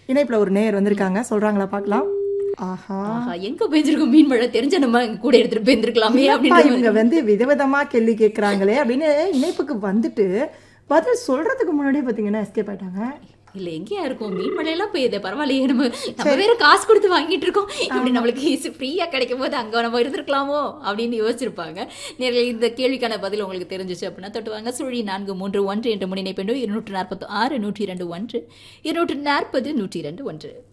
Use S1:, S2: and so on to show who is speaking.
S1: இணைப்புல ஒரு நேயர் வந்திருக்காங்க சொல்றாங்களா பார்க்கலாம் ஆஹா
S2: ஆஹா, எங்க போயிருக்கும் மீன் மழை தெரிஞ்ச நம்ம இங்க கூட எடுத்துட்டு போயிருந்திருக்கலாமே
S1: அப்பா,
S2: அப்படின்னு
S1: இவங்க வந்து விதவிதமா கேள்வி கேட்கறாங்களே அப்படின்னு இணைப்புக்கு வந்துட்டு பதில் சொல்றதுக்கு முன்னாடியே பாத்தீங்கன்னா எஸ்கேப் ஆயிட்டாங்க
S2: இல்ல எங்கேயா இருக்கும் மீன் மழையெல்லாம் பெய்யுது பரவாயில்லையே நம்ம நம்ம வேற காசு கொடுத்து வாங்கிட்டு இருக்கோம் இப்படி நம்மளுக்கு ஃப்ரீயா கிடைக்கும் போது அங்க நம்ம இருந்திருக்கலாமோ அப்படின்னு யோசிச்சிருப்பாங்க நேரில் இந்த கேள்விக்கான பதில் உங்களுக்கு தெரிஞ்சிச்சு அப்படின்னா தொட்டு வாங்க சுழி நான்கு மூன்று ஒன்று என்ற முன்னிணைப்பெண்டோ இருநூற்று நாற்பத்தி ஆறு நூற்றி இரண்டு ஒன்று இருநூற்று நாற்பது நூற்றி இரண்டு ஒன்று